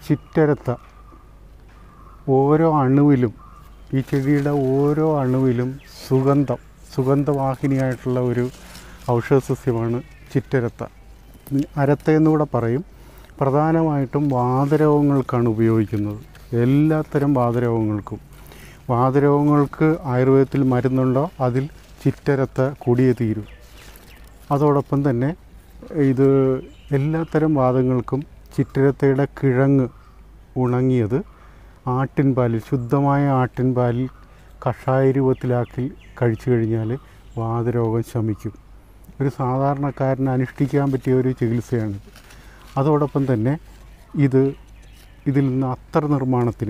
ചിറ്റരത്ത ഓരോ അണുവിലും ഈ ചെടിയുടെ ഓരോ അണുവിലും സുഗന്ധം സുഗന്ധവാഹിനിയായിട്ടുള്ള ഒരു ഔഷധ സസ്യമാണ് ചിറ്റരത്ത അരത്ത എന്നുകൂടെ പറയും പ്രധാനമായിട്ടും വാതരോഗങ്ങൾക്കാണ് ഉപയോഗിക്കുന്നത് എല്ലാത്തരം വാതരോഗങ്ങൾക്കും വാതരോഗങ്ങൾക്ക് ആയുർവേദത്തിൽ മരുന്നുണ്ടോ അതിൽ ചിറ്റരത്ത കൂടിയേ തീരും അതോടൊപ്പം തന്നെ ഇത് എല്ലാത്തരം വാദങ്ങൾക്കും ചിറ്റരത്തയുടെ കിഴങ്ങ് ഉണങ്ങിയത് ആട്ടിൻപാലിൽ ശുദ്ധമായ ആട്ടിൻപാലിൽ കഷായ രൂപത്തിലാക്കി കഴിച്ചു കഴിഞ്ഞാൽ വാതരോഗം ശമിക്കും ഒരു സാധാരണക്കാരന് അനുഷ്ഠിക്കാൻ പറ്റിയ ഒരു ചികിത്സയാണിത് അതോടൊപ്പം തന്നെ ഇത് ഇതിൽ നിന്ന് അത്തർ നിർമ്മാണത്തിന്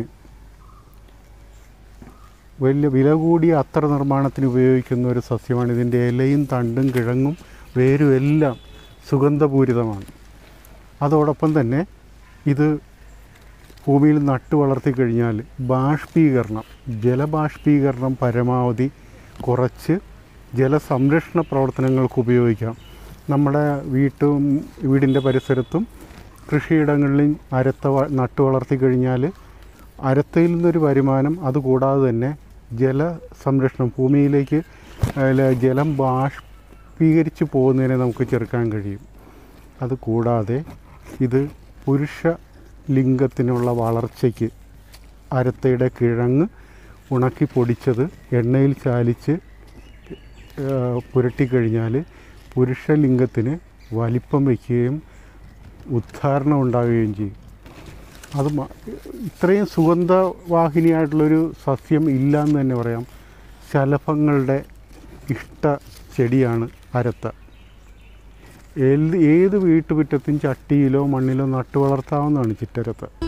വലിയ വില കൂടിയ അത്തർ നിർമ്മാണത്തിന് ഉപയോഗിക്കുന്ന ഒരു സസ്യമാണ് ഇതിൻ്റെ ഇലയും തണ്ടും കിഴങ്ങും വേരും എല്ലാം സുഗന്ധപൂരിതമാണ് അതോടൊപ്പം തന്നെ ഇത് ഭൂമിയിൽ നട്ടു വളർത്തി കഴിഞ്ഞാൽ ബാഷ്പീകരണം ജലബാഷ്പീകരണം പരമാവധി കുറച്ച് ജലസംരക്ഷണ പ്രവർത്തനങ്ങൾക്ക് ഉപയോഗിക്കാം നമ്മുടെ വീട്ടും വീടിൻ്റെ പരിസരത്തും കൃഷിയിടങ്ങളിലും അരത്ത വ- നട്ടു വളർത്തി കഴിഞ്ഞാൽ അരത്തയിൽ നിന്നൊരു വരുമാനം അതുകൂടാതെ തന്നെ ജല സംരക്ഷണം ഭൂമിയിലേക്ക് അതിൽ ജലം ബാഷ്പീകരിച്ച് പോകുന്നതിനെ നമുക്ക് ചെറുക്കാൻ കഴിയും അത് കൂടാതെ ഇത് പുരുഷ ലിംഗത്തിനുള്ള വളർച്ചയ്ക്ക് അരത്തയുടെ കിഴങ്ങ് ഉണക്കി പൊടിച്ചത് എണ്ണയിൽ ചാലിച്ച് ഏഹ്, പുരട്ടിക്കഴിഞ്ഞാൽ പുരുഷ ലിംഗത്തിന് വലിപ്പം വയ്ക്കുകയും ഉദ്ധാരണം ഉണ്ടാവുകയും ചെയ്യും അത് മ- ഇത്രയും സുഗന്ധവാഹിനിയായിട്ടുള്ളൊരു സസ്യം ഇല്ല എന്ന് തന്നെ പറയാം ശലഭങ്ങളുടെ ഇഷ്ട ചെടിയാണ് അരത്ത ഏത് ഏത് വീട്ടുമുറ്റത്തും ചട്ടിയിലോ മണ്ണിലോ നട്ടു വളർത്താവുന്നതാണ് ചിറ്റരത്ത